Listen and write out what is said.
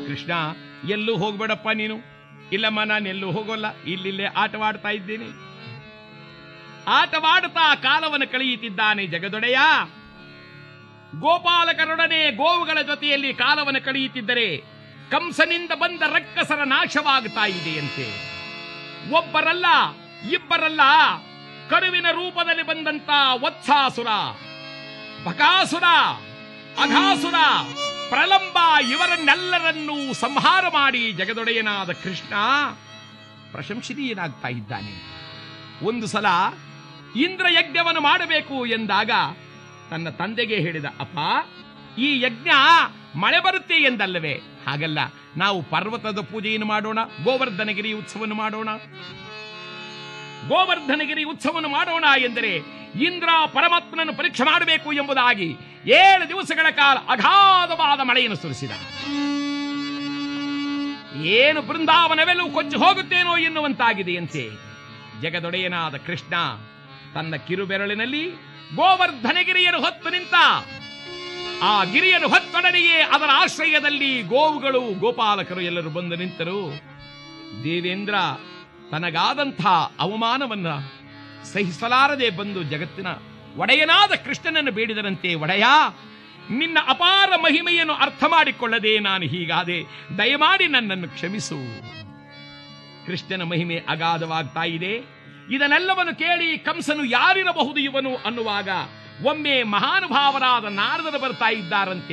ಕೃಷ್ಣ ಎಲ್ಲೂ ಹೋಗ್ಬೇಡಪ್ಪ ನೀನು ಇಲ್ಲಮ್ಮ ನಾನು ಎಲ್ಲೂ ಹೋಗೋಲ್ಲ ಇಲ್ಲಿಲ್ಲೇ ಆಟವಾಡ್ತಾ ಇದ್ದೇನೆ ಆಟವಾಡುತ್ತಾ ಕಾಲವನ್ನು ಕಳೆಯುತ್ತಿದ್ದಾನೆ ಜಗದೊಡೆಯ ಗೋಪಾಲಕರೊಡನೆ ಗೋವುಗಳ ಜೊತೆಯಲ್ಲಿ ಕಾಲವನ್ನು ಕಳೆಯುತ್ತಿದ್ದರೆ ಕಂಸನಿಂದ ಬಂದ ರಕ್ಕಸರ ನಾಶವಾಗುತ್ತಾ ಇದೆಯಂತೆ ಒಬ್ಬರಲ್ಲ ಇಬ್ಬರಲ್ಲ ಕರುವಿನ ರೂಪದಲ್ಲಿ ಬಂದಂತ ವತ್ಸಾಸುರ ಬಕಾಸುರ ಅಘಾಸುರ ಪ್ರಲಂಬ ಇವರನ್ನೆಲ್ಲರನ್ನೂ ಸಂಹಾರ ಮಾಡಿ ಜಗದೊಡೆಯನಾದ ಕೃಷ್ಣ ಪ್ರಶಂಸನೀಯನಾಗ್ತಾ ಇದ್ದಾನೆ ಒಂದು ಸಲ ಇಂದ್ರ ಯಜ್ಞವನ್ನು ಮಾಡಬೇಕು ಎಂದಾಗ ತನ್ನ ತಂದೆಗೆ ಹೇಳಿದ ಅಪ್ಪ ಈ ಯಜ್ಞ ಮಳೆ ಬರುತ್ತೆ ಎಂದಲ್ಲವೇ ಹಾಗಲ್ಲ ನಾವು ಪರ್ವತದ ಪೂಜೆಯನ್ನು ಮಾಡೋಣ ಗೋವರ್ಧನಗಿರಿ ಉತ್ಸವವನ್ನು ಮಾಡೋಣ ಗೋವರ್ಧನಗಿರಿ ಉತ್ಸವವನ್ನು ಮಾಡೋಣ ಎಂದರೆ ಇಂದ್ರ ಪರಮಾತ್ಮನನ್ನು ಪರೀಕ್ಷೆ ಮಾಡಬೇಕು ಎಂಬುದಾಗಿ ಏಳು ದಿವಸಗಳ ಕಾಲ ಅಗಾಧವಾದ ಮಳೆಯನ್ನು ಸುರಿಸಿದ ಏನು ಬೃಂದಾವನವೆಲ್ಲವೂ ಕೊಚ್ಚಿ ಹೋಗುತ್ತೇನೋ ಎನ್ನುವಂತಾಗಿದೆಯಂತೆ ಜಗದೊಡೆಯನಾದ ಕೃಷ್ಣ ತನ್ನ ಕಿರುಬೆರಳಿನಲ್ಲಿ ಗೋವರ್ಧನಗಿರಿಯನ್ನು ಹೊತ್ತು ನಿಂತ ಆ ಗಿರಿಯನ್ನು ಹೊತ್ತೊಡನೆಯೇ ಅದರ ಆಶ್ರಯದಲ್ಲಿ ಗೋವುಗಳು ಗೋಪಾಲಕರು ಎಲ್ಲರೂ ಬಂದು ನಿಂತರು ದೇವೇಂದ್ರ ತನಗಾದಂಥ ಅವಮಾನವನ್ನ ಸಹಿಸಲಾರದೆ ಬಂದು ಜಗತ್ತಿನ ಒಡೆಯನಾದ ಕೃಷ್ಣನನ್ನು ಬೇಡಿದರಂತೆ ಒಡೆಯ ನಿನ್ನ ಅಪಾರ ಮಹಿಮೆಯನ್ನು ಅರ್ಥ ಮಾಡಿಕೊಳ್ಳದೆ ನಾನು ಹೀಗಾದೆ ದಯಮಾಡಿ ನನ್ನನ್ನು ಕ್ಷಮಿಸು ಕೃಷ್ಣನ ಮಹಿಮೆ ಅಗಾಧವಾಗ್ತಾ ಇದೆ ಇದನ್ನೆಲ್ಲವನ್ನು ಕೇಳಿ ಕಂಸನು ಯಾರಿರಬಹುದು ಇವನು ಅನ್ನುವಾಗ ಒಮ್ಮೆ ಮಹಾನುಭಾವರಾದ ನಾರದರು ಬರ್ತಾ ಇದ್ದಾರಂತೆ